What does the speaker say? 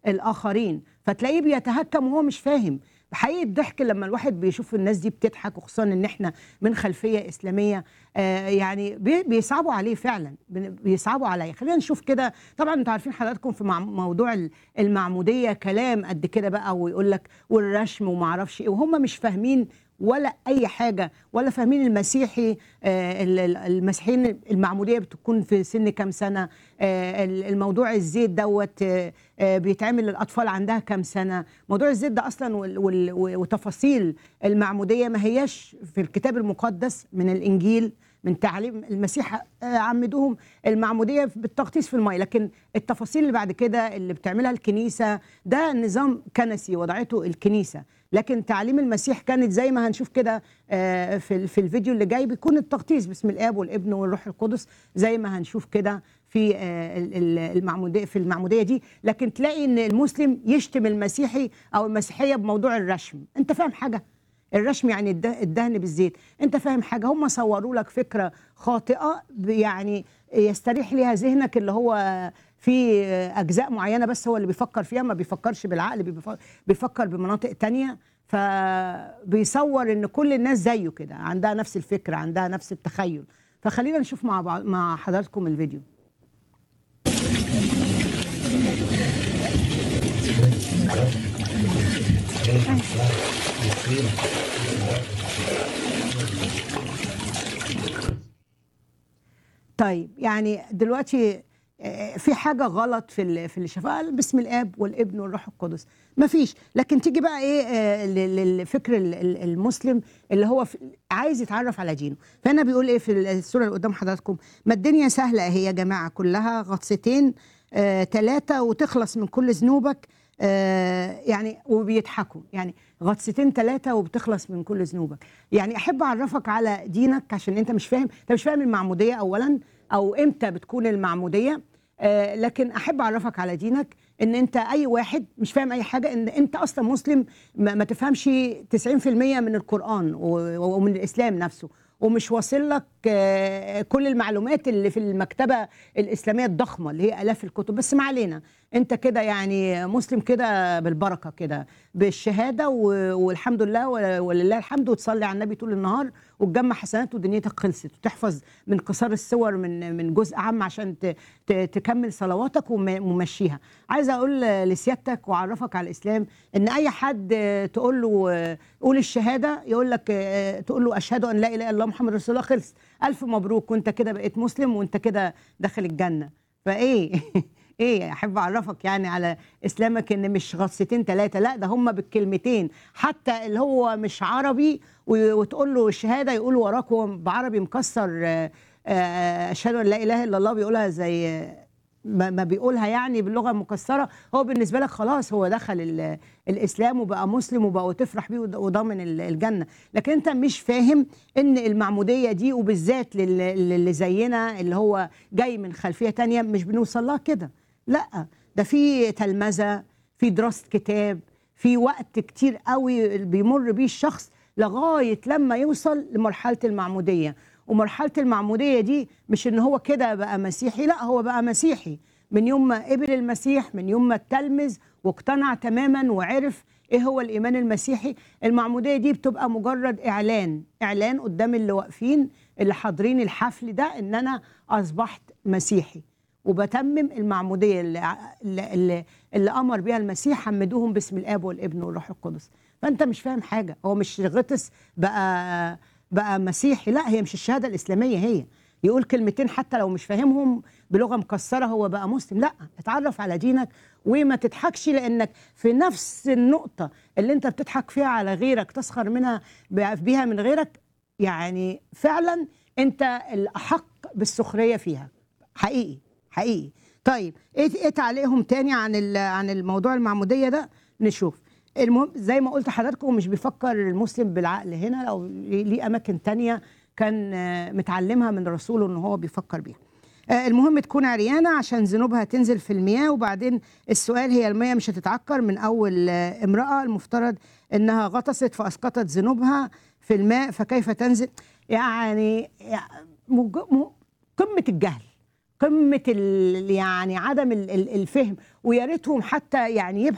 الاخرين فتلاقيه بيتهكم وهو مش فاهم حقيقة الضحك لما الواحد بيشوف الناس دي بتضحك وخصوصا ان احنا من خلفيه اسلاميه آه يعني بي- بيصعبوا عليه فعلا بن- بيصعبوا عليه خلينا نشوف كده طبعا انتوا عارفين حضراتكم في مع- موضوع ال- المعموديه كلام قد كده بقى ويقول لك والرشم وما اعرفش ايه وهم مش فاهمين ولا اي حاجه ولا فاهمين المسيحي آه، ال- ال- المسيحيين المعموديه بتكون في سن كام سنه آه، ال- الموضوع الزيت دوت آه، آه، بيتعمل للاطفال عندها كام سنه موضوع الزيت ده اصلا وال- وال- وتفاصيل المعموديه ما هياش في الكتاب المقدس من الانجيل من تعليم المسيح آه، عمدوهم المعموديه بالتغطيس في الماء لكن التفاصيل اللي بعد كده اللي بتعملها الكنيسه ده نظام كنسي وضعته الكنيسه لكن تعليم المسيح كانت زي ما هنشوف كده آه، في ال- في الفيديو اللي جاي بيكون التغطيس باسم الاب والابن والروح القدس زي ما هنشوف كده في آه، ال- ال- المعموديه في المعموديه دي لكن تلاقي ان المسلم يشتم المسيحي او المسيحيه بموضوع الرشم انت فاهم حاجه الرشم يعني الد- الدهن بالزيت انت فاهم حاجه هم صوروا لك فكره خاطئه ب- يعني يستريح ليها ذهنك اللي هو في اجزاء معينه بس هو اللي بيفكر فيها ما بيفكرش بالعقل بيف- بيفكر بمناطق تانية فبيصور ان كل الناس زيه كده عندها نفس الفكره عندها نفس التخيل فخلينا نشوف مع بعض مع حضراتكم الفيديو طيب يعني دلوقتي آه، في حاجه غلط في ال- في اللي شافها باسم الاب والابن والروح القدس ما فيش لكن تيجي بقى ايه آه، لل- للفكر ال- ال- المسلم اللي هو في- عايز يتعرف على دينه فهنا بيقول ايه في الصوره اللي قدام حضراتكم ما الدنيا سهله اهي يا جماعه كلها غطستين ثلاثه وتخلص من كل ذنوبك آه، يعني وبيضحكوا يعني غطستين ثلاثة وبتخلص من كل ذنوبك يعني أحب أعرفك على دينك عشان أنت مش فاهم أنت مش فاهم المعمودية أولا أو إمتى بتكون المعمودية آه، لكن أحب أعرفك على دينك إن أنت أي واحد مش فاهم أي حاجة إن أنت أصلا مسلم ما, ما تفهمش 90% من القرآن و- ومن الإسلام نفسه ومش واصل لك آه، كل المعلومات اللي في المكتبه الاسلاميه الضخمه اللي هي الاف الكتب بس ما علينا انت كده يعني مسلم كده بالبركه كده بالشهاده و- والحمد لله و- ولله الحمد وتصلي على النبي طول النهار وتجمع حسنات ودنيتك خلصت وتحفظ من قصار السور من من جزء عام عشان ت- ت- تكمل صلواتك وم- ومشيها عايزه اقول لسيادتك واعرفك على الاسلام ان اي حد تقول له قول الشهاده يقول لك تقول له اشهد ان لا اله الا الله محمد رسول الله خلص الف مبروك وانت كده بقيت مسلم وانت كده داخل الجنه فايه ايه احب اعرفك يعني على اسلامك ان مش غصتين ثلاثه لا ده هم بالكلمتين حتى اللي هو مش عربي و- وتقول له الشهاده يقول وراك هو بعربي مكسر آه، آه، اشهد ان لا اله الا الله بيقولها زي آه، ما ما بيقولها يعني باللغه المكسره هو بالنسبه لك خلاص هو دخل ال- الاسلام وبقى مسلم وبقى تفرح بيه وض- وضامن ال- الجنه لكن انت مش فاهم ان المعموديه دي وبالذات لل- للي زينا اللي هو جاي من خلفيه تانية مش بنوصل لها كده لا ده في تلمذه في دراسه كتاب في وقت كتير قوي بيمر بيه الشخص لغايه لما يوصل لمرحله المعموديه ومرحله المعموديه دي مش ان هو كده بقى مسيحي لا هو بقى مسيحي من يوم ما قبل المسيح من يوم ما اتلمذ واقتنع تماما وعرف ايه هو الايمان المسيحي المعموديه دي بتبقى مجرد اعلان اعلان قدام اللي واقفين اللي حاضرين الحفل ده ان انا اصبحت مسيحي وبتمم المعموديه اللي, اللي, اللي, اللي امر بها المسيح حمدوهم باسم الاب والابن والروح القدس فانت مش فاهم حاجه هو مش غطس بقى بقى مسيحي لا هي مش الشهاده الاسلاميه هي يقول كلمتين حتى لو مش فاهمهم بلغه مكسره هو بقى مسلم لا اتعرف على دينك وما تضحكش لانك في نفس النقطه اللي انت بتضحك فيها على غيرك تسخر منها بيها من غيرك يعني فعلا انت الاحق بالسخريه فيها حقيقي حقيقي طيب ايه ايه تعليقهم تاني عن ال- عن الموضوع المعموديه ده نشوف المهم زي ما قلت لحضراتكم مش بيفكر المسلم بالعقل هنا لو ليه اماكن تانية كان آه، متعلمها من رسوله ان هو بيفكر بيها آه، المهم تكون عريانه عشان ذنوبها تنزل في المياه وبعدين السؤال هي المياه مش هتتعكر من اول آه، امراه المفترض انها غطست فاسقطت ذنوبها في الماء فكيف تنزل يعني يعني مج- م- قمه الجهل قمه ال- يعني عدم ال- ال- الفهم ويا ريتهم حتى يعني يبحثوا